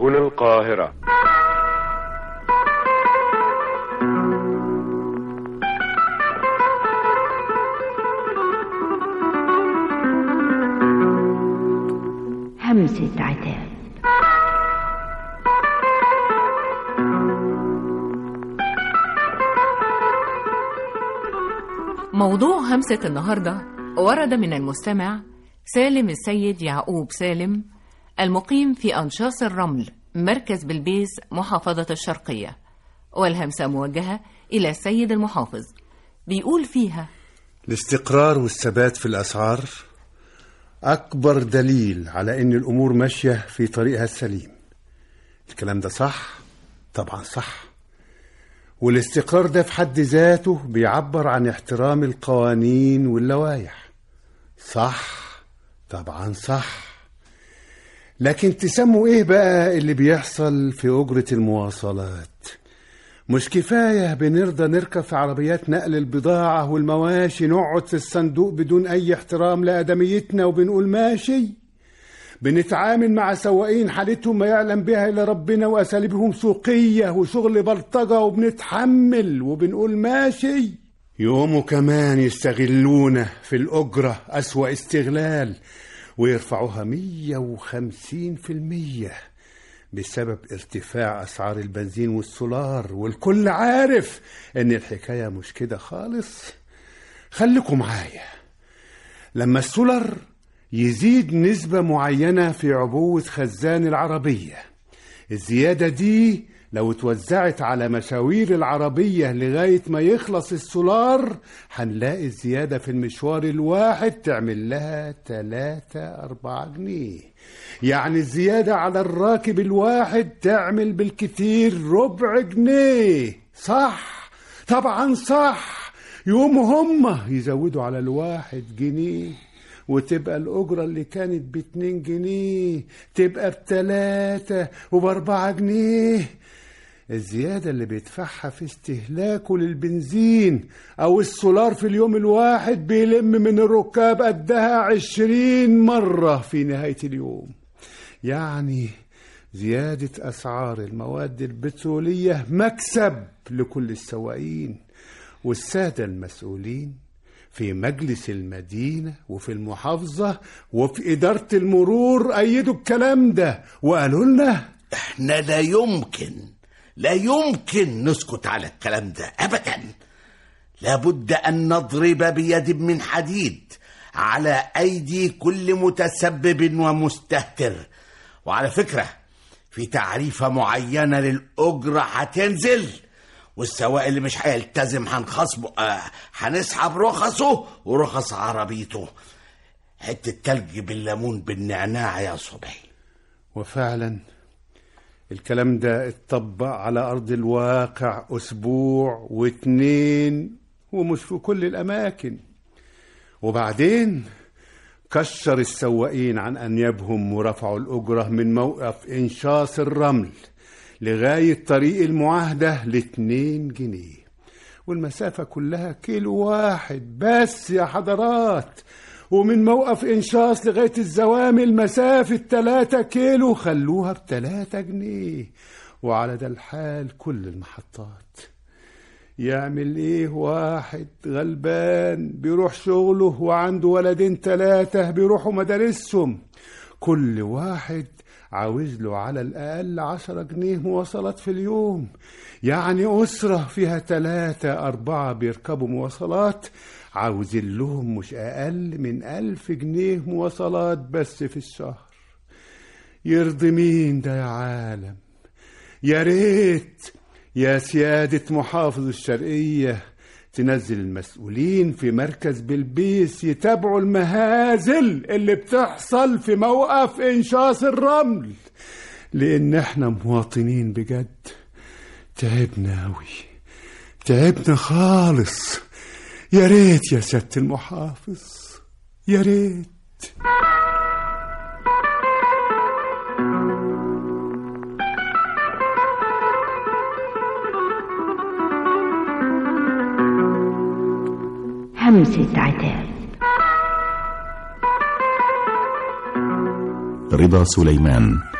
هنا القاهرة همسة عتاب موضوع همسة النهاردة ورد من المستمع سالم السيد يعقوب سالم المقيم في أنشاص الرمل مركز بلبيس محافظة الشرقية والهمسة موجهة إلى السيد المحافظ بيقول فيها الاستقرار والثبات في الأسعار أكبر دليل على إن الأمور ماشية في طريقها السليم الكلام ده صح؟ طبعا صح والاستقرار ده في حد ذاته بيعبر عن احترام القوانين واللوائح صح طبعا صح لكن تسموا ايه بقى اللي بيحصل في أجرة المواصلات مش كفاية بنرضى نركب في عربيات نقل البضاعة والمواشي نقعد في الصندوق بدون أي احترام لآدميتنا وبنقول ماشي بنتعامل مع سواقين حالتهم ما يعلم بها إلا ربنا وأساليبهم سوقية وشغل بلطجة وبنتحمل وبنقول ماشي يقوموا كمان يستغلونا في الأجرة أسوأ استغلال ويرفعوها مية وخمسين في المية بسبب ارتفاع أسعار البنزين والسولار والكل عارف إن الحكاية مش كده خالص خليكم معايا لما السولار يزيد نسبة معينة في عبوة خزان العربية الزيادة دي لو اتوزعت على مشاوير العربية لغاية ما يخلص السولار هنلاقي الزيادة في المشوار الواحد تعمل لها تلاتة أربعة جنيه يعني الزيادة على الراكب الواحد تعمل بالكتير ربع جنيه صح طبعا صح يوم هم يزودوا على الواحد جنيه وتبقى الأجرة اللي كانت باتنين جنيه تبقى بتلاتة وبأربعة جنيه الزيادة اللي بيدفعها في استهلاكه للبنزين أو السولار في اليوم الواحد بيلم من الركاب قدها عشرين مرة في نهاية اليوم يعني زيادة أسعار المواد البترولية مكسب لكل السواقين والسادة المسؤولين في مجلس المدينة وفي المحافظة وفي إدارة المرور أيدوا الكلام ده وقالوا لنا احنا لا يمكن لا يمكن نسكت على الكلام ده ابدا لابد ان نضرب بيد من حديد على ايدي كل متسبب ومستهتر وعلى فكره في تعريفه معينه للاجره هتنزل والسواق اللي مش هيلتزم هنخصمه آه هنسحب رخصه ورخص عربيته حته تلج بالليمون بالنعناع يا صبحي وفعلا الكلام ده اتطبق على أرض الواقع أسبوع واتنين ومش في كل الأماكن وبعدين كشر السواقين عن أنيابهم ورفعوا الأجرة من موقف إنشاص الرمل لغاية طريق المعاهدة لاتنين جنيه والمسافة كلها كيلو واحد بس يا حضرات ومن موقف إنشاص لغاية الزوامل مسافة تلاتة كيلو خلوها بتلاتة جنيه وعلى ده الحال كل المحطات يعمل ايه واحد غلبان بيروح شغله وعنده ولدين تلاتة بيروحوا مدارسهم كل واحد عاوز له على الأقل عشرة جنيه مواصلات في اليوم يعني أسرة فيها تلاتة أربعة بيركبوا مواصلات عاوزين لهم مش أقل من ألف جنيه مواصلات بس في الشهر يرضي مين ده يا عالم يا ريت يا سيادة محافظ الشرقية تنزل المسؤولين في مركز بلبيس يتابعوا المهازل اللي بتحصل في موقف إنشاص الرمل لأن احنا مواطنين بجد تعبنا أوي تعبنا خالص يا ريت يا سيادة المحافظ يا ريت همسة عتاب رضا سليمان